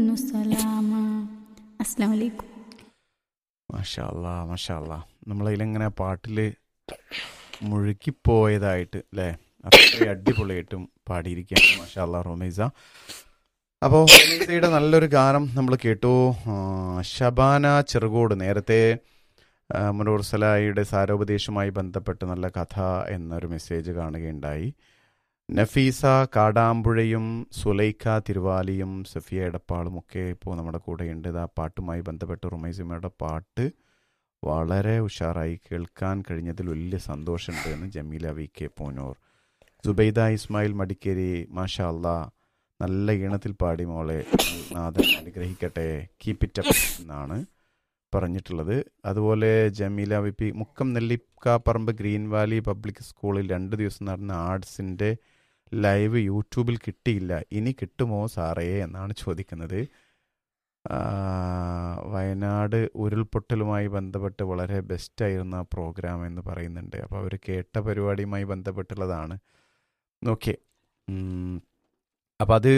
സലാമ അസ്സാം വലൈക്കും മാഷാ അല്ലാ മാഷാ അല്ലാ നമ്മളതിലിങ്ങനെ പാട്ടിൽ മുഴുകിപ്പോയതായിട്ട് അല്ലേ അത്രയും അടിപൊളിയായിട്ടും പാടിയിരിക്കുകയാണ് മാഷാ അല്ലാ റൊമൈസ അപ്പോൾ റൊമൈസയുടെ നല്ലൊരു ഗാനം നമ്മൾ കേട്ടു ആ, ഷബാന ചെറുകോട് നേരത്തെ ആ, മുനൂർ സലായിയുടെ സാരോപദേശവുമായി ബന്ധപ്പെട്ട് നല്ല കഥ എന്നൊരു മെസ്സേജ് കാണുകയുണ്ടായി നഫീസ കാടാമ്പുഴയും സുലൈഖ തിരുവാലിയും സഫിയ എടപ്പാളും ഒക്കെ ഇപ്പോൾ നമ്മുടെ കൂടെയുണ്ട് ഇത് ആ പാട്ടുമായി ബന്ധപ്പെട്ട് റുമൈസിമയുടെ പാട്ട് വളരെ ഉഷാറായി കേൾക്കാൻ കഴിഞ്ഞതിൽ വലിയ സന്തോഷമുണ്ട് എന്ന് ജമീല വി കെ പൂനൂർ സുബൈദ ഇസ്മായിൽ മടിക്കേരി മാഷാ അല്ലാ നല്ല ഈണത്തിൽ പാടി മോളെ നാഥൻ അനുഗ്രഹിക്കട്ടെ കീപ് ഇറ്റ് അപ്പ് എന്നാണ് പറഞ്ഞിട്ടുള്ളത് അതുപോലെ Jameela V P Mukkam Nellikkaparamba green valley public സ്കൂളിൽ രണ്ട് ദിവസം നടന്ന ആർട്സിൻ്റെ ലൈവ് യൂട്യൂബിൽ കിട്ടിയില്ല ഇനി കിട്ടുമോ സാറേ എന്നാണ് ചോദിക്കുന്നത് ആ, വയനാട് ഉരുൾപൊട്ടലുമായി ബന്ധപ്പെട്ട് വളരെ ബെസ്റ്റായിരുന്ന പ്രോഗ്രാം എന്ന് പറയുന്നുണ്ട് അപ്പോൾ അവർ കേട്ട പരിപാടിയുമായി ബന്ധപ്പെട്ടുള്ളതാണ് ഓക്കെ അപ്പം അത്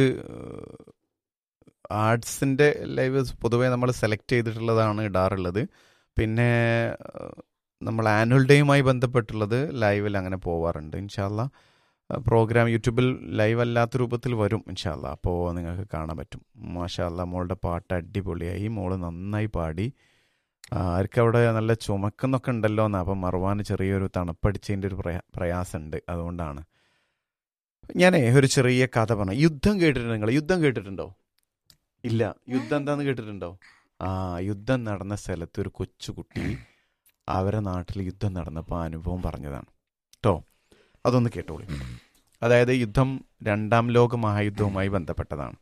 ആർട്സിൻ്റെ ലൈവ് പൊതുവേ നമ്മൾ സെലക്ട് ചെയ്തിട്ടുള്ളതാണ് ഇടാറുള്ളത് പിന്നെ ഏഹ്, നമ്മൾ ആനുവൽ ഡേയുമായി ബന്ധപ്പെട്ടുള്ളത് ലൈവിൽ അങ്ങനെ പോവാറുണ്ട് ഇൻഷാല്ല പ്രോഗ്രാം യൂട്യൂബിൽ ലൈവ് അല്ലാത്ത രൂപത്തിൽ വരും ഇൻഷാല്ല അപ്പോൾ നിങ്ങൾക്ക് കാണാൻ പറ്റും മാഷാല്ല മോളുടെ പാട്ട് അടിപൊളിയായി മോള് നന്നായി പാടി ആ, ആർക്കും അവിടെ നല്ല ചുമക്കുന്നൊക്കെ ഉണ്ടല്ലോ എന്നാ അപ്പം മറവാന് ചെറിയൊരു തണുപ്പടിച്ചതിൻ്റെ ഒരു പ്രയാ പ്രയാസമുണ്ട് അതുകൊണ്ടാണ് ഞാനേ ഒരു ചെറിയ കഥ പറഞ്ഞു യുദ്ധം കേട്ടിട്ടുണ്ട് നിങ്ങൾ യുദ്ധം കേട്ടിട്ടുണ്ടോ ഇല്ല യുദ്ധം എന്താന്ന് കേട്ടിട്ടുണ്ടോ ആ യുദ്ധം നടന്ന സ്ഥലത്ത് ഒരു കൊച്ചുകുട്ടി അവരെ നാട്ടിൽ യുദ്ധം നടന്നപ്പോൾ അനുഭവം പറഞ്ഞതാണ് കേട്ടോ അതൊന്ന് കേട്ടോളൂ അതായത് യുദ്ധം രണ്ടാം ലോക മഹായുദ്ധവുമായി ബന്ധപ്പെട്ടതാണ്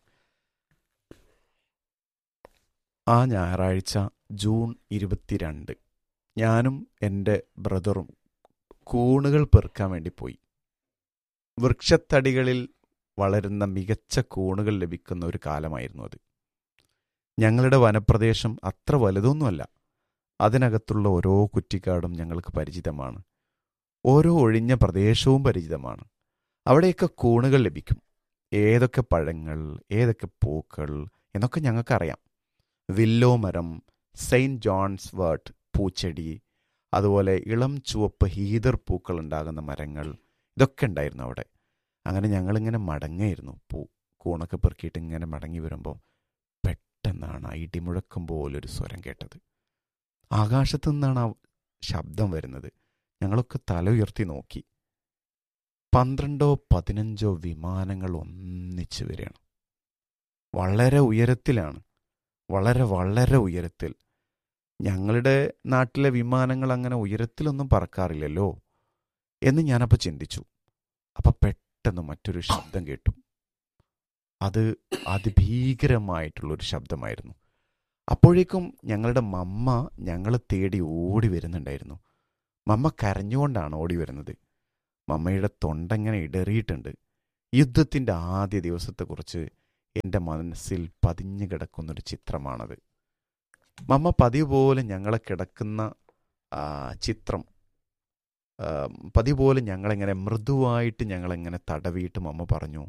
ആ ഞായറാഴ്ച ജൂൺ ഇരുപത്തിരണ്ട് ഞാനും എൻ്റെ ബ്രദറും കൂണുകൾ പെറുക്കാൻ വേണ്ടി പോയി വൃക്ഷത്തടികളിൽ വളരുന്ന മികച്ച കൂണുകൾ ലഭിക്കുന്ന ഒരു കാലമായിരുന്നു അത് ഞങ്ങളുടെ വനപ്രദേശം അത്ര വലുതൊന്നുമല്ല അതിനകത്തുള്ള ഓരോ കുറ്റിക്കാടും ഞങ്ങൾക്ക് പരിചിതമാണ് ഓരോ ഒഴിഞ്ഞ പ്രദേശവും പരിചിതമാണ് അവിടെയൊക്കെ കൂണുകൾ ലഭിക്കും ഏതൊക്കെ പഴങ്ങൾ ഏതൊക്കെ പൂക്കൾ എന്നൊക്കെ ഞങ്ങൾക്കറിയാം വില്ലോ മരം സെയിൻറ്റ് ജോൺസ് വേർട്ട് പൂച്ചെടി അതുപോലെ ഇളം ചുവപ്പ് ഹീദർ പൂക്കൾ ഉണ്ടാകുന്ന മരങ്ങൾ ഇതൊക്കെ ഉണ്ടായിരുന്നു അവിടെ അങ്ങനെ ഞങ്ങളിങ്ങനെ മടങ്ങായിരുന്നു പൂ കൂണൊക്കെ പെറുക്കിയിട്ട് ഇങ്ങനെ മടങ്ങി വരുമ്പോൾ പെട്ടെന്നാണ് ആ ഇടിമുഴക്കം പോലൊരു സ്വരം കേട്ടത് ആകാശത്തു നിന്നാണ് ആ ശബ്ദം വരുന്നത് ഞങ്ങളൊക്കെ തല ഉയർത്തി നോക്കി പന്ത്രണ്ടോ പതിനഞ്ചോ വിമാനങ്ങൾ ഒന്നിച്ച് വരികയാണ് വളരെ ഉയരത്തിലാണ് വളരെ വളരെ ഉയരത്തിൽ ഞങ്ങളുടെ നാട്ടിലെ വിമാനങ്ങൾ അങ്ങനെ ഉയരത്തിലൊന്നും പറക്കാറില്ലല്ലോ എന്ന് ഞാനപ്പോൾ ചിന്തിച്ചു അപ്പം പെട്ടെന്ന് മറ്റൊരു ശബ്ദം കേട്ടു അത് അതിഭീകരമായിട്ടുള്ളൊരു ശബ്ദമായിരുന്നു അപ്പോഴേക്കും ഞങ്ങളുടെ മമ്മ ഞങ്ങളെ തേടി ഓടി വരുന്നുണ്ടായിരുന്നു മമ്മ കരഞ്ഞുകൊണ്ടാണ് ഓടി വരുന്നത് മമ്മയുടെ തൊണ്ടങ്ങനെ ഇടറിയിട്ടുണ്ട് യുദ്ധത്തിൻ്റെ ആദ്യ ദിവസത്തെക്കുറിച്ച് എൻ്റെ മനസ്സിൽ പതിഞ്ഞു കിടക്കുന്നൊരു ചിത്രമാണത് മമ്മ പതിവ് പോലെ ഞങ്ങളെ കിടക്കുന്ന ആ, ചിത്രം ആ, പതിവ് പോലെ ഞങ്ങളിങ്ങനെ മൃദുവായിട്ട് ഞങ്ങളിങ്ങനെ തടവിയിട്ട് മമ്മ പറഞ്ഞു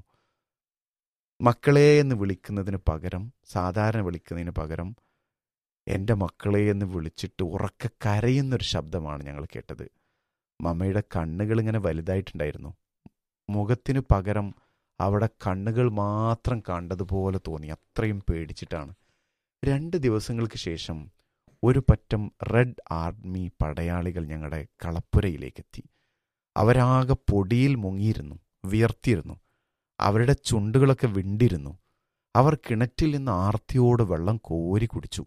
മക്കളെ എന്ന് വിളിക്കുന്നതിന് പകരം സാധാരണ വിളിക്കുന്നതിന് പകരം എൻ്റെ മക്കളെ എന്ന് വിളിച്ചിട്ട് ഉറക്കെ കരയുന്നൊരു ശബ്ദമാണ് ഞങ്ങൾ കേട്ടത് മമ്മയുടെ കണ്ണുകൾ ഇങ്ങനെ വലുതായിട്ടുണ്ടായിരുന്നു മുഖത്തിന് പകരം അവിടെ കണ്ണുകൾ മാത്രം കണ്ടതുപോലെ തോന്നി അത്രയും പേടിച്ചിട്ടാണ് രണ്ട് ദിവസങ്ങൾക്ക് ശേഷം ഒരു പറ്റം റെഡ് ആർമി പടയാളികൾ ഞങ്ങളുടെ കളപ്പുരയിലേക്കെത്തി അവരാകെ പൊടിയിൽ മുങ്ങിയിരുന്നു വിയർത്തിയിരുന്നു അവരുടെ ചുണ്ടുകളൊക്കെ വിണ്ടിരുന്നു അവർ കിണറ്റിൽ നിന്ന് ആർത്തിയോട് വെള്ളം കോരി കുടിച്ചു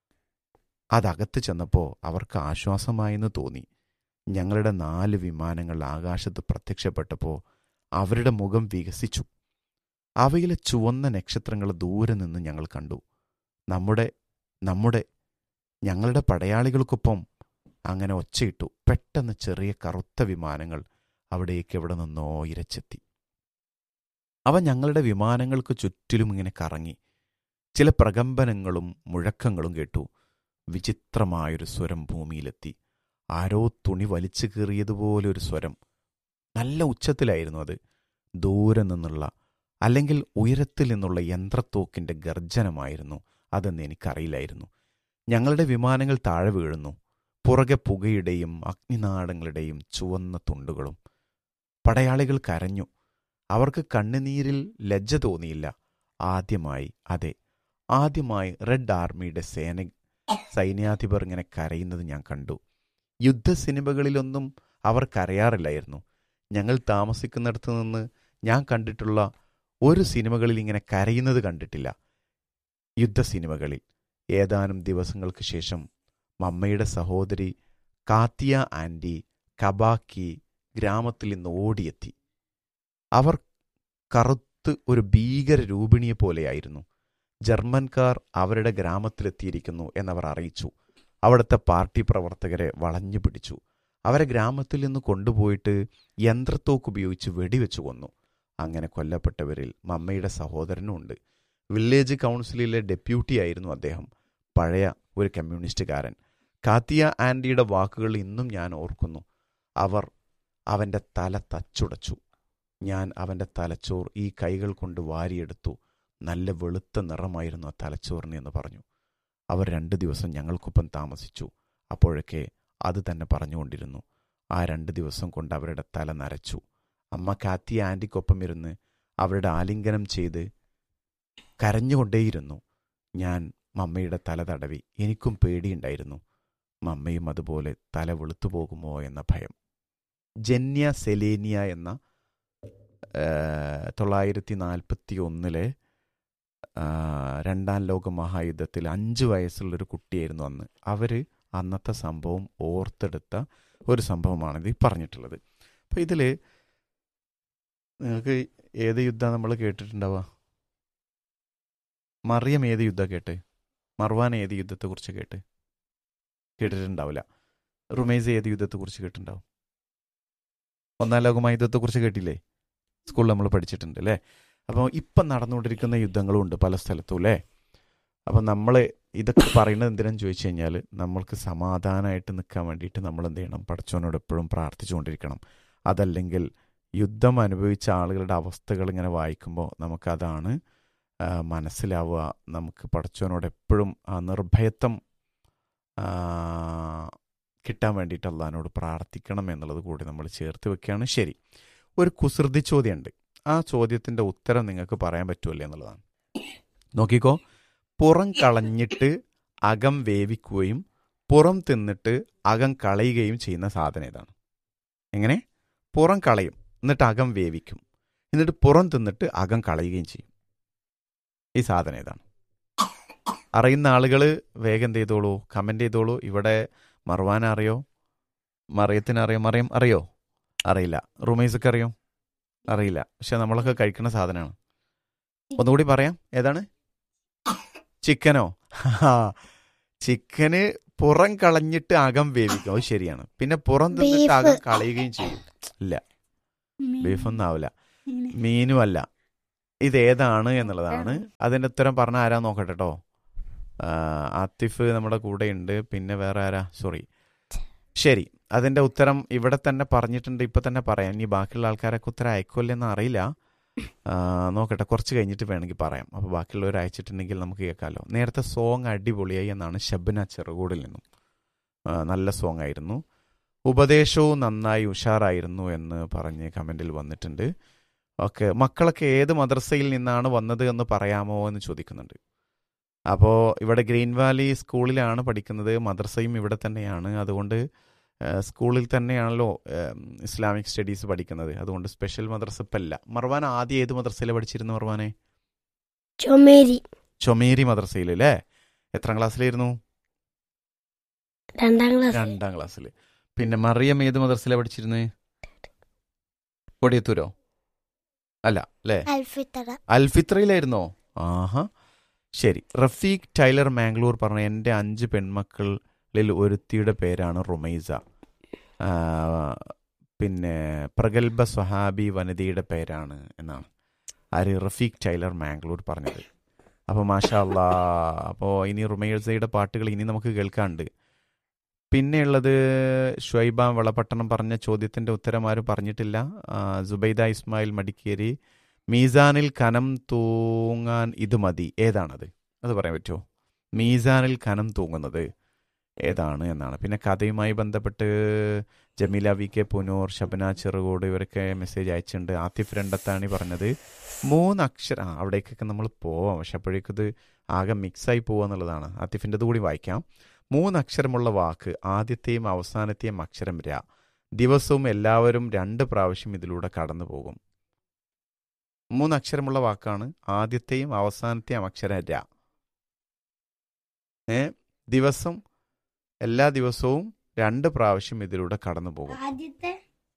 അതകത്ത് ചെന്നപ്പോൾ അവർക്ക് ആശ്വാസമായെന്ന് തോന്നി ഞങ്ങളുടെ നാല് വിമാനങ്ങൾ ആകാശത്ത് പ്രത്യക്ഷപ്പെട്ടപ്പോൾ അവരുടെ മുഖം വികസിച്ചു അവയിലെ ചുവന്ന നക്ഷത്രങ്ങൾ ദൂരെ നിന്ന് ഞങ്ങൾ കണ്ടു നമ്മുടെ നമ്മുടെ ഞങ്ങളുടെ പടയാളികൾക്കൊപ്പം അങ്ങനെ ഒച്ചയിട്ടു പെട്ടെന്ന് ചെറിയ കറുത്ത വിമാനങ്ങൾ അവിടേക്ക് എവിടെ നിന്നോ ഇരച്ചെത്തി അവ ഞങ്ങളുടെ വിമാനങ്ങൾക്ക് ചുറ്റിലും ഇങ്ങനെ കറങ്ങി ചില പ്രകമ്പനങ്ങളും മുഴക്കങ്ങളും കേട്ടു വിചിത്രമായൊരു സ്വരം ഭൂമിയിലെത്തി ആരോ തുണി വലിച്ചു കീറിയതുപോലെ ഒരു സ്വരം നല്ല ഉച്ചത്തിലായിരുന്നു അത് ദൂരെ നിന്നുള്ള അല്ലെങ്കിൽ ഉയരത്തിൽ നിന്നുള്ള യന്ത്രത്തോക്കിന്റെ ഗർജനമായിരുന്നു അതെന്ന് എനിക്കറിയില്ലായിരുന്നു ഞങ്ങളുടെ വിമാനങ്ങൾ താഴെ വീഴുന്നു പുറകെ പുകയുടെയും അഗ്നിനാടങ്ങളുടെയും ചുവന്ന തുണ്ടുകളും പടയാളികൾ കരഞ്ഞു അവർക്ക് കണ്ണുനീരിൽ ലജ്ജ തോന്നിയില്ല ആദ്യമായി അതെ ആദ്യമായി റെഡ് ആർമിയുടെ സേന സൈന്യാധിപർ ഇങ്ങനെ കരയുന്നത് ഞാൻ കണ്ടു യുദ്ധ സിനിമകളിലൊന്നും അവർ കരയാറില്ലായിരുന്നു ഞങ്ങൾ താമസിക്കുന്നിടത്ത് നിന്ന് ഞാൻ കണ്ടിട്ടുള്ള ഒരു സിനിമകളിൽ ഇങ്ങനെ കരയുന്നത് കണ്ടിട്ടില്ല യുദ്ധ സിനിമകളിൽ ഏതാനും ദിവസങ്ങൾക്ക് ശേഷം മമ്മയുടെ സഹോദരി കാത്തിയ ആൻറ്റി കബാക്കി ഗ്രാമത്തിൽ നിന്ന് ഓടിയെത്തി അവർ കറുത്ത് ഒരു ഭീകര രൂപിണിയെ പോലെയായിരുന്നു ജർമ്മൻകാർ അവരുടെ ഗ്രാമത്തിലെത്തിയിരിക്കുന്നു എന്നവർ അറിയിച്ചു അവിടുത്തെ പാർട്ടി പ്രവർത്തകരെ വളഞ്ഞു പിടിച്ചു അവരെ ഗ്രാമത്തിൽ നിന്ന് കൊണ്ടുപോയിട്ട് യന്ത്രത്തോക്ക് ഉപയോഗിച്ച് വെടിവെച്ചു കൊന്നു അങ്ങനെ കൊല്ലപ്പെട്ടവരിൽ മമ്മയുടെ സഹോദരനുമുണ്ട് വില്ലേജ് കൗൺസിലിലെ ഡെപ്യൂട്ടി ആയിരുന്നു അദ്ദേഹം പഴയ ഒരു കമ്മ്യൂണിസ്റ്റുകാരൻ കാത്തിയ ആൻറ്റിയുടെ വാക്കുകൾ ഇന്നും ഞാൻ ഓർക്കുന്നു അവർ അവൻ്റെ തല തച്ചുടച്ചു ഞാൻ അവൻ്റെ തലച്ചോർ ഈ കൈകൾ കൊണ്ട് വാരിയെടുത്തു നല്ല വെളുത്ത നിറമായിരുന്നു ആ തലച്ചോറിന് എന്ന് പറഞ്ഞു അവർ രണ്ട് ദിവസം ഞങ്ങൾക്കൊപ്പം താമസിച്ചു അപ്പോഴൊക്കെ അത് തന്നെ പറഞ്ഞുകൊണ്ടിരുന്നു ആ രണ്ട് ദിവസം കൊണ്ട് അവരുടെ തല നരച്ചു അമ്മ കാത്തി ആൻറ്റിക്കൊപ്പം ഇരുന്ന് അവരുടെ ആലിംഗനം ചെയ്ത് കരഞ്ഞുകൊണ്ടേയിരുന്നു ഞാൻ മമ്മയുടെ തല തടവി എനിക്കും പേടിയുണ്ടായിരുന്നു മമ്മയും അതുപോലെ തല വെളുത്തു പോകുമോ എന്ന ഭയം ജന്യ സെലേനിയ എന്ന തൊള്ളായിരത്തി നാൽപ്പത്തി ഒന്നിലെ രണ്ടാം ലോക മഹായുദ്ധത്തിൽ അഞ്ച് വയസ്സുള്ളൊരു കുട്ടിയായിരുന്നു അന്ന് അവർ അന്നത്തെ സംഭവം ഓർത്തെടുത്ത ഒരു സംഭവമാണ് ഇത് പറഞ്ഞിട്ടുള്ളത് അപ്പം ഇതിൽ നിങ്ങൾക്ക് ഏത് യുദ്ധം നമ്മൾ കേട്ടിട്ടുണ്ടാവുക മറിയം ഏത് യുദ്ധം കേട്ട് മർവാൻ ഏത് യുദ്ധത്തെക്കുറിച്ച് കേട്ട് കേട്ടിട്ടുണ്ടാവില്ല റുമേസ് ഏത് യുദ്ധത്തെക്കുറിച്ച് കേട്ടിട്ടുണ്ടാവും ഒന്നാം ലോക മഹായുദ്ധത്തെക്കുറിച്ച് കേട്ടില്ലേ സ്കൂളിൽ നമ്മൾ പഠിച്ചിട്ടുണ്ട് അല്ലേ അപ്പോൾ ഇപ്പം നടന്നുകൊണ്ടിരിക്കുന്ന യുദ്ധങ്ങളും ഉണ്ട് പല സ്ഥലത്തും അല്ലേ അപ്പം നമ്മൾ ഇതൊക്കെ പറയുന്നത് എന്തിനാന്ന് ചോദിച്ചു കഴിഞ്ഞാൽ നമ്മൾക്ക് സമാധാനമായിട്ട് നിൽക്കാൻ വേണ്ടിയിട്ട് നമ്മൾ എന്ത് ചെയ്യണം പഠിച്ചവനോട് എപ്പോഴും പ്രാർത്ഥിച്ചുകൊണ്ടിരിക്കണം അതല്ലെങ്കിൽ യുദ്ധം അനുഭവിച്ച ആളുകളുടെ അവസ്ഥകൾ ഇങ്ങനെ വായിക്കുമ്പോൾ നമുക്കതാണ് മനസ്സിലാവുക നമുക്ക് പഠിച്ചവനോട് എപ്പോഴും ആ നിർഭയത്വം കിട്ടാൻ വേണ്ടിയിട്ട് അള്ളഹാനോട് പ്രാർത്ഥിക്കണം എന്നുള്ളത് കൂടി നമ്മൾ ചേർത്ത് വെക്കുകയാണ് ശരി ഒരു കുസൃതി ചോദ്യമുണ്ട് ആ ചോദ്യത്തിൻ്റെ ഉത്തരം നിങ്ങൾക്ക് പറയാൻ പറ്റുമല്ലേ എന്നുള്ളതാണ് നോക്കിക്കോ പുറം കളഞ്ഞിട്ട് അകം വേവിക്കുകയും പുറം തിന്നിട്ട് അകം കളയുകയും ചെയ്യുന്ന സാധനം ഏതാണ് എങ്ങനെ പുറം കളയും എന്നിട്ട് അകം വേവിക്കും എന്നിട്ട് പുറം തിന്നിട്ട് അകം കളയുകയും ചെയ്യും ഈ സാധനം ഏതാണ് അറിയുന്ന ആളുകൾ വേഗം എന്ത് ചെയ്തോളൂ കമൻ്റ് ചെയ്തോളൂ ഇവിടെ മറുവാന അറിയോ മറിയത്തിന് അറിയോ മറിയം അറിയോ അറിയില്ല റുമൈസൊക്കെ അറിയോ അറിയില്ല പക്ഷെ നമ്മളൊക്കെ കഴിക്കുന്ന സാധനമാണ് ഒന്നുകൂടി പറയാം ഏതാണ് ചിക്കനോ ചിക്കന് പുറം കളഞ്ഞിട്ട് അകം വേവിക്കും അത് ശരിയാണ് പിന്നെ പുറം തിന്നിട്ട് അകം കളയുകയും ചെയ്യും ഇല്ല ബീഫൊന്നും ആവില്ല മീനും അല്ല ഇതേതാണ് എന്നുള്ളതാണ് അതിൻ്റെ ഉത്തരം പറഞ്ഞ ആരാ നോക്കട്ടെ കേട്ടോ ആത്തിഫ് നമ്മുടെ കൂടെ ഉണ്ട് പിന്നെ വേറെ ആരാ സോറി ശരി അതിൻ്റെ ഉത്തരം ഇവിടെ തന്നെ പറഞ്ഞിട്ടുണ്ട് ഇപ്പം തന്നെ പറയാം ഇനി ബാക്കിയുള്ള ആൾക്കാരൊക്കെ ഉത്തരം അയക്കുമല്ലെന്ന് അറിയില്ല നോക്കട്ടെ കുറച്ച് കഴിഞ്ഞിട്ട് വേണമെങ്കിൽ പറയാം അപ്പോൾ ബാക്കിയുള്ളവർ അയച്ചിട്ടുണ്ടെങ്കിൽ നമുക്ക് കേൾക്കാമല്ലോ നേരത്തെ സോങ് അടിപൊളിയായി എന്നാണ് ഷബന ചെറുകൂടിൽ നിന്നും നല്ല സോങ് ആയിരുന്നു ഉപദേശവും നന്നായി ഉഷാറായിരുന്നു എന്ന് പറഞ്ഞ് കമൻറ്റിൽ വന്നിട്ടുണ്ട് ഓക്കെ മക്കളൊക്കെ ഏത് മദ്രസയിൽ നിന്നാണ് വന്നത് എന്ന് പറയാമോ എന്ന് ചോദിക്കുന്നുണ്ട് അപ്പോൾ ഇവിടെ ഗ്രീൻ വാലി സ്കൂളിലാണ് പഠിക്കുന്നത് മദ്രസയും ഇവിടെ തന്നെയാണ് അതുകൊണ്ട് സ്കൂളിൽ തന്നെയാണല്ലോ ഇസ്ലാമിക് സ്റ്റഡീസ് പഠിക്കുന്നത് അതുകൊണ്ട് സ്പെഷ്യൽ മദ്രസ ഇപ്പം അല്ല മർവാൻ ആദ്യം ഏത് മദ്രസയിലാണ് പഠിച്ചിരുന്നു മർവാനെ ചുമേരി ചൊമേരി മദ്രസയിൽ അല്ലേ എത്രാം ക്ലാസ്സിലായിരുന്നു രണ്ടാം ക്ലാസ് രണ്ടാം ക്ലാസ്സിൽ പിന്നെ മറിയം ഏത് മദ്രസയിലാണ് പഠിച്ചിരുന്നത് കൊടിയത്തൂരോ അല്ല അല്ലേ അൽഫിത്തറ അൽഫിത്രയിലായിരുന്നോ ആഹാ ശരി റഫീഖ് ടൈലർ മാംഗ്ലൂർ പറഞ്ഞ എൻ്റെ അഞ്ച് പെൺമക്കളിൽ ഒരുത്തിയുടെ പേരാണ് റുമൈസ ആ, പിന്നെ പ്രഗത്ഭ സ്വഹാബി വനിതയുടെ പേരാണ് എന്നാണ് ആര് റഫീഖ് ടൈലർ മാംഗ്ലൂർ പറഞ്ഞത് അപ്പോൾ മാഷാ അല്ലാ അപ്പോൾ ഇനി റുമൈസയുടെ പാട്ടുകൾ ഇനി നമുക്ക് കേൾക്കാനുണ്ട് പിന്നെയുള്ളത് ഷുഐബ വളപട്ടണം പറഞ്ഞ ചോദ്യത്തിൻ്റെ ഉത്തരം ആരും പറഞ്ഞിട്ടില്ല ആ, സുബൈദ ഇസ്മായിൽ മടിക്കേരി മീസാനിൽ കനം തൂങ്ങാൻ ഇത് മതി ഏതാണത് അത് പറയാൻ പറ്റുമോ മീസാനിൽ കനം തൂങ്ങുന്നത് ഏതാണ് എന്നാണ് പിന്നെ കഥയുമായി ബന്ധപ്പെട്ട് ജമീല വി കെ പുനൂർ ഷബന ചെറുകോട് ഇവരൊക്കെ മെസ്സേജ് അയച്ചിട്ടുണ്ട് ആത്തിഫ് രണ്ടത്താണ് പറഞ്ഞത് മൂന്ന് അക്ഷരം ആ അവിടേക്കൊക്കെ നമ്മൾ പോവാം പക്ഷെ അപ്പോഴേക്കും ഇത് ആകെ മിക്സായി പോവുക എന്നുള്ളതാണ് ആത്തിഫിൻ്റെത് കൂടി വായിക്കാം മൂന്ന് അക്ഷരമുള്ള വാക്ക് ആദ്യത്തെയും അവസാനത്തെയും അക്ഷരം ര ദിവസവും എല്ലാവരും രണ്ട് പ്രാവശ്യം ഇതിലൂടെ കടന്നു പോകും മൂന്ന് അക്ഷരമുള്ള വാക്കാണ് ആദ്യത്തെയും അവസാനത്തെയും അക്ഷരം ര ഏ ദിവസം എല്ലാ ദിവസവും രണ്ട് പ്രാവശ്യം ഇതിലൂടെ കടന്നു പോകും ആദ്യത്തെ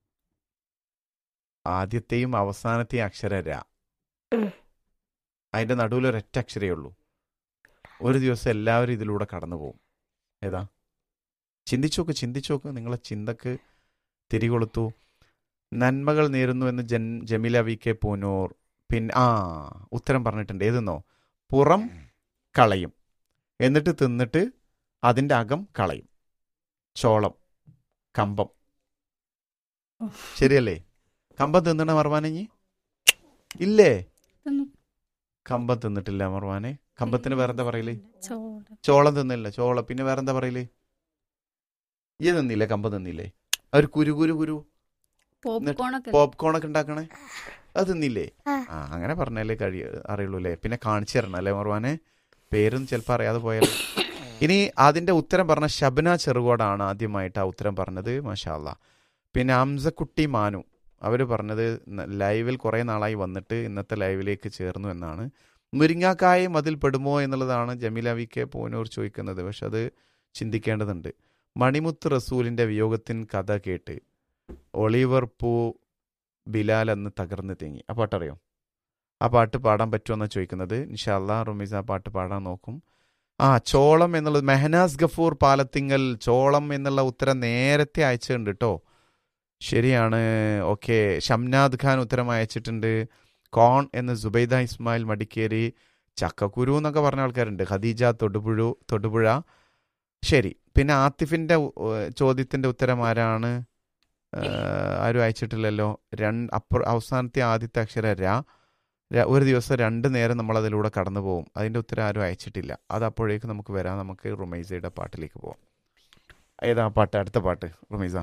ആദ്യത്തെയും അവസാനത്തെയും അക്ഷരം ര ഉം. അതിന്റെ നടുവിൽ ഒരൊറ്റ അക്ഷരേ ഉള്ളൂ ഒരു ദിവസം എല്ലാവരും ഇതിലൂടെ കടന്നു പോകും ഏതാ ചിന്തിച്ചോക്ക് ചിന്തിച്ചോക്ക് നിങ്ങളെ ചിന്തക്ക് തിരികൊളുത്തു നന്മകൾ നേരുന്നു എന്ന് ജൻ ജമീല വി കെ പൂനൂർ പിന്നെ ആ ഉത്തരം പറഞ്ഞിട്ടുണ്ട് ഏതെന്നോ പുറം കളയും എന്നിട്ട് തിന്നിട്ട് അതിൻ്റെ അകം കളയും ചോളം കമ്പം ശരിയല്ലേ കമ്പം തിന്നണ മർവാനഞ്ഞി ഇല്ലേ തിന്നു. കമ്പം തിന്നിട്ടില്ല മർവാനെ കമ്പത്തിന് വേറെന്താ പറയല് ചോള ചോളം തിന്നില്ല ചോളം പിന്നെ വേറെന്താ പറയല് ഈ തിന്നില്ലേ കമ്പം തിന്നില്ലേ ആ ഒരു കുരു കുരു കുരു പോപ്കോണൊക്കെ പോപ്കോൺ ഒക്കെ ഉണ്ടാക്കണേ അത് തിന്നില്ലേ ആ. ആ അങ്ങനെ പറഞ്ഞാലേ കഴിയ അറിയുള്ളൂ അല്ലേ പിന്നെ കാണിച്ചു തരണം അല്ലേ മർവാനെ പേരും ചിലപ്പോൾ അറിയാതെ പോയാൽ ഇനി അതിന്റെ ഉത്തരം പറഞ്ഞ ശബന ചെറുകോടാണ് ആദ്യമായിട്ട് ആ ഉത്തരം പറഞ്ഞത് മാഷാല്ല പിന്നെ അംസക്കുട്ടി മാനു അവർ പറഞ്ഞത് ന- ലൈവിൽ കുറേ നാളായി വന്നിട്ട് ഇന്നത്തെ ലൈവിലേക്ക് ചേർന്നു എന്നാണ് മുരിങ്ങാക്കായും അതിൽ പെടുമോ എന്നുള്ളതാണ് ജമീല വി കെ പൂനൂർ ചോദിക്കുന്നത് പക്ഷെ അത് ചിന്തിക്കേണ്ടതുണ്ട് മണിമുത്ത് റസൂലിന്റെ വിയോഗത്തിൻ കഥ കേട്ട് ഒളിവർ പൂ ബിലാൽ എന്ന് തകർന്ന് തേങ്ങി ആ പാട്ടറിയോ ആ പാട്ട് പാടാൻ പറ്റുമെന്നാണ് ചോദിക്കുന്നത് ഇൻഷാല്ലാ റുമീസ് ആ പാട്ട് പാടാൻ നോക്കും ആ ചോളം എന്നുള്ളത് മെഹനാസ് ഗഫൂർ പാലത്തിങ്കൽ ചോളം എന്നുള്ള ഉത്തരം നേരത്തെ അയച്ചിട്ടുണ്ട് കേട്ടോ ശരിയാണ് ഓക്കെ ഷംനാദ് ഖാൻ ഉത്തരം അയച്ചിട്ടുണ്ട് കോൺ എന്ന് സുബൈദ ഇസ്മായിൽ മടിക്കേരി ചക്കക്കുരു എന്നൊക്കെ പറഞ്ഞ ആൾക്കാരുണ്ട് ഖദീജ തൊടുപുഴു തൊടുപുഴ ശരി പിന്നെ ആത്തിഫിന്റെ ഉ- ചോദ്യത്തിന്റെ ഉത്തരം ആരാണ് ഏഹ്, ആരും അയച്ചിട്ടില്ലല്ലോ രണ്ട് അപ്പുറ അവസാനത്തെ ആദ്യത്തെ അക്ഷരം ര ര- ഒരു ദിവസം രണ്ട് നേരം നമ്മൾ അതിലൂടെ കടന്നു പോകും അതിന്റെ ഉത്തരം ആരും അയച്ചിട്ടില്ല അത് അപ്പോഴേക്ക് നമുക്ക് വരാം നമുക്ക് റുമൈസയുടെ പാട്ടിലേക്ക് പോവാം ഏതാ പാട്ട് അടുത്ത പാട്ട് റുമൈസ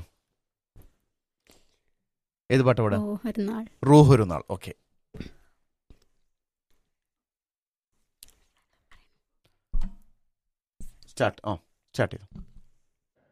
ഏത് പാട്ട് പാടാ ഓ ഒരു നാൾ റൂഹ് ഒരു നാൾ ഓക്കെ സ്റ്റാർട്ട് ആ സ്റ്റാർട്ട് ചെയ്തു